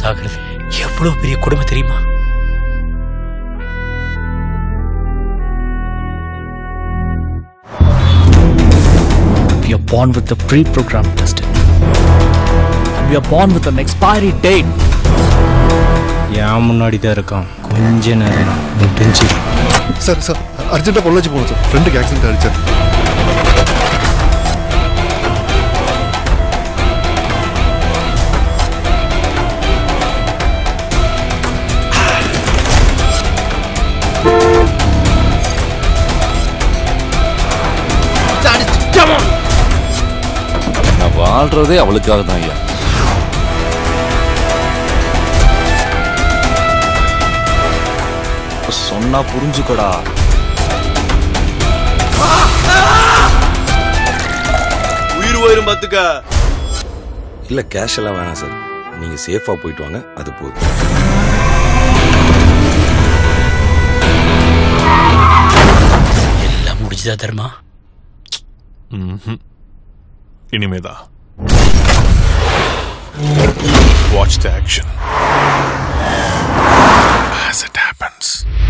சாகிறது எவ்வளவு பெரிய கொடுமை தெரியுமா We are born with a pre-programmed destiny. And we are born with an expiry date. என் முன்னாடி தான் இருக்கான் கொஞ்ச நேரம் முடிஞ்சு சார் சார் அர்ஜென்ட்டாக பொள்ளாச்சி போகணும் சார் ஃப்ரெண்டுக்கு ஆக்சிடென்ட் ஆயிடுச்சு நான் வாழ்றதே அவளுக்காக தான் ஐயா சொன்னா புரிஞ்சுக்கடா உயிர் போயிரும் பாத்துக்க இல்ல கேஷ் எல்லாம் வேணாம் சார் நீங்க சேஃபா போயிட்டு வாங்க அது போதும் எல்லாம் முடிஞ்சுதா தர்மா இனிமேதான் watch the action as it happens